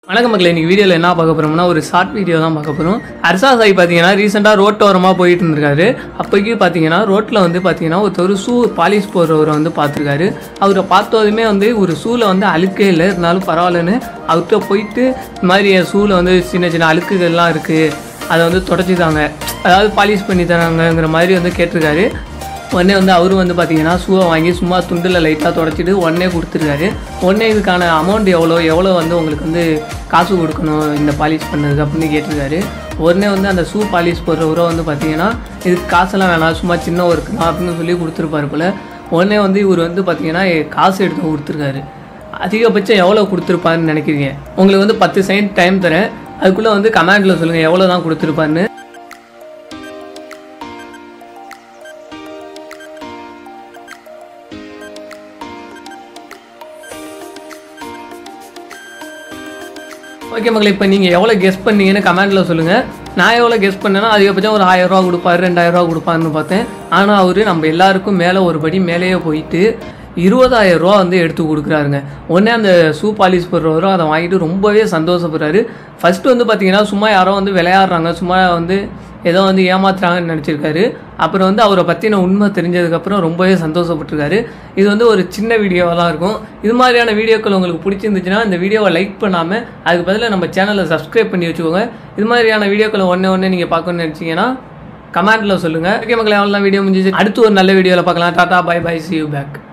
வணக்கம் மக்களே இன்னைக்கு வீடியோவில் என்ன பார்க்க போகிறோம்னா ஒரு ஷார்ட் வீடியோ தான் பார்க்க போகிறோம் ஹர்ஷா சாய் பார்த்தீங்கன்னா ரீசெண்டாக ரோட்டோரமாக போயிட்டு இருந்திருக்காரு அப்போக்கி பார்த்தீங்கன்னா ரோட்டில் வந்து பார்த்தீங்கன்னா ஒருத்தர் ஷூ பாலிஷ் போடுறவரை வந்து பார்த்துருக்காரு அவரை பார்த்ததுமே வந்து ஒரு ஷூவில் வந்து அழுக்கே இல்லை இருந்தாலும் பரவாயில்லன்னு அவர்கிட்ட போயிட்டு இந்த மாதிரி என் ஷூவில் வந்து சின்ன சின்ன அழுக்குகள்லாம் இருக்குது அதை வந்து தொடச்சி தாங்க அதாவது பாலிஷ் பண்ணி தராங்கங்கிற மாதிரி வந்து கேட்டிருக்காரு உடனே வந்து அவரும் வந்து பார்த்தீங்கன்னா ஷூவை வாங்கி சும்மா துண்டில் லைட்டாக தொடச்சிட்டு உடனே கொடுத்துருக்காரு உடனே இதுக்கான அமௌண்ட் எவ்வளோ எவ்வளோ வந்து உங்களுக்கு வந்து காசு கொடுக்கணும் இந்த பாலிஷ் பண்ணதுக்கு அப்படின்னு கேட்டிருக்காரு உடனே வந்து அந்த ஷூ பாலிஷ் போடுறவரோ வந்து பார்த்தீங்கன்னா இதுக்கு காசெல்லாம் வேணாம் சும்மா சின்ன ஒர்க் தான் அப்படின்னு சொல்லி கொடுத்துருப்பாரு போல் உடனே வந்து இவர் வந்து பார்த்தீங்கன்னா காசு எடுத்து கொடுத்துருக்காரு அதிகபட்சம் எவ்வளோ கொடுத்துருப்பாருன்னு நினைக்கிறீங்க உங்களுக்கு வந்து பத்து செகண்ட் டைம் தரேன் அதுக்குள்ளே வந்து கமெண்டில் சொல்லுங்கள் எவ்வளோ தான் கொடுத்துருப்பாருன்னு ஓகே மக்களே இப்போ நீங்கள் எவ்வளோ கெஸ் பண்ணீங்கன்னு கமெண்ட்டில் சொல்லுங்கள் நான் எவ்வளோ கெஸ் பண்ணேன்னா அதிகபட்சம் ஒரு ஆயிரம் ரூபா கொடுப்பாரு ரெண்டாயிரம் ரூபா கொடுப்பாருன்னு பார்த்தேன் ஆனால் அவர் நம்ம எல்லாருக்கும் மேலே ஒரு படி மேலேயே போயிட்டு இருபதாயிரம் ரூபா வந்து எடுத்து கொடுக்குறாருங்க உடனே அந்த ஷூ பாலிஷ் போடுறவரும் அதை வாங்கிட்டு ரொம்பவே சந்தோஷப்படுறாரு ஃபர்ஸ்ட் வந்து பார்த்தீங்கன்னா சும்மா யாரோ வந்து விளையாடுறாங்க சும்மா வந்து ஏதோ வந்து ஏமாத்துறாங்கன்னு நினச்சிருக்காரு அப்புறம் வந்து அவரை பற்றின உண்மை தெரிஞ்சதுக்கப்புறம் ரொம்பவே சந்தோஷப்பட்டிருக்காரு இது வந்து ஒரு சின்ன வீடியோவாக தான் இருக்கும் இது மாதிரியான வீடியோக்கள் உங்களுக்கு பிடிச்சிருந்துச்சுன்னா இந்த வீடியோவை லைக் பண்ணாமல் அதுக்கு பதிலாக நம்ம சேனலை சப்ஸ்கிரைப் பண்ணி வச்சுக்கோங்க இது மாதிரியான வீடியோக்களை ஒன்றே ஒன்று நீங்கள் பார்க்கணும்னு நினச்சிங்கன்னா கமெண்ட்டில் சொல்லுங்கள் ஓகே மக்களை அவ்வளோதான் வீடியோ முடிஞ்சிச்சு அடுத்து ஒரு நல்ல வீடியோவில் பார்க்கலாம் tata bye bye see you back